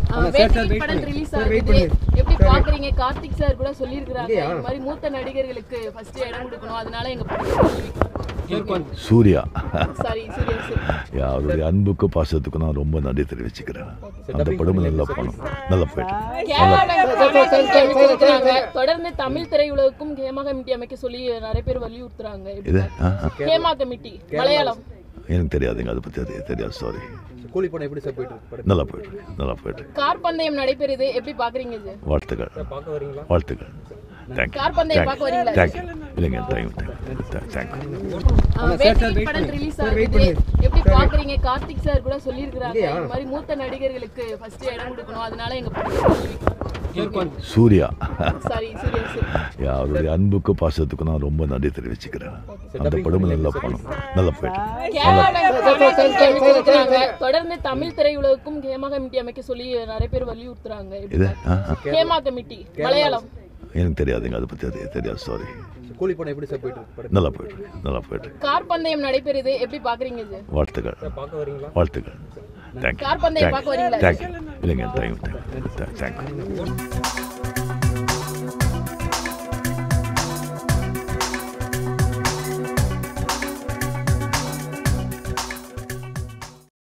வேட்டையின் படம் ரிலீஸ் ஆகுது எப்படி பாக்குறீங்க கார்த்திக் சார் கூட சொல்லியிருக்கிறாங்க இந்த மாதிரி மூத்த நடிகர்களுக்கு ஃபர்ஸ்ட் இடம் கொடுக்கணும் அதனால எங்க சூர்யா சாரி சீரியஸ் அவருடைய அன்புக்கு பாசத்துக்கு நான் ரொம்ப நன்றி தெரிவிச்சுக்கிறேன் அந்த படம் நல்ல படம் நல்ல போயிட்டு கேரளாங்க தொடர்ந்து தமிழ் திரையுலகுக்கும் ஹேமா கமிட்டி அமைக்க சொல்லி நிறைய பேர் வலியுறுத்துறாங்க எப்படி இது ஆ, ஆ. பாக்குறீங்க? ஹேமா கமிட்டி மலையாளம் எனக்கு தெரியாதுங்க அதை பற்றி அது தெரியாது சாரி கூலி படம் எப்படி சார் போயிட்டு இருக்கு படம் நல்லா போயிட்டு இருக்கு, நல்லா போயிட்டு இருக்கு. கார் பந்தயம் நடைபெறுது எப்படி பாக்குறீங்க இது வாழ்த்துக்கள் பார்க்க வரீங்களா வாழ்த்துக்கள் தேங்க்யூ கார் பந்தயம் பார்க்க வரீங்களா தேங்க்யூ இல்லைங்க தேங்க்யூ தேங்க்யூ வேட்டையின் படம் ரிலீஸ் ஆகுது எப்படி பாக்குறீங்க கார்த்திக் சார் கூட சொல்லியிருக்கிறாங்க இந்த மாதிரி மூத்த நடிகர்களுக்கு ஃபர்ஸ்ட் இடம் கொடுக்கணும் அதனால எங்க சூர்யா சாரி சீரியஸ் அவருடைய அன்புக்கு பாசத்துக்கு நான் ரொம்ப நன்றி தெரிவிச்சுக்கிறேன் அந்த படம் நல்ல படம் நல்லா போயிட்டு கேரளாங்க தொடர்ந்து தமிழ் திரையுலகுக்கும் ஹேமா கமிட்டி அமைக்க சொல்லி நிறைய பேர் வலியுறுத்துறாங்க எப்படி இது ஆ, ஆ. பாக்குறீங்க? ஹேமா கமிட்டி மலையாளம் எனக்கு தெரியாதுங்க அதை பற்றி அது தெரியாது சாரி கூலி படம் எப்படி சார் போயிட்டு இருக்கு படம் நல்லா போயிட்டு இருக்கு, நல்லா போயிட்டு இருக்கு. கார் பந்தயம் நடைபெறுது எப்படி பாக்குறீங்க இது வாழ்த்துக்கள் பார்க்க வரீங்களா வாழ்த்துக்கள் தேங்க்யூ கார் பந்தயம் பார்க்க வரீங்களா தேங்க்யூ இல்லைங்க தேங்க்யூ தேங்க்யூ தேங்க்யூ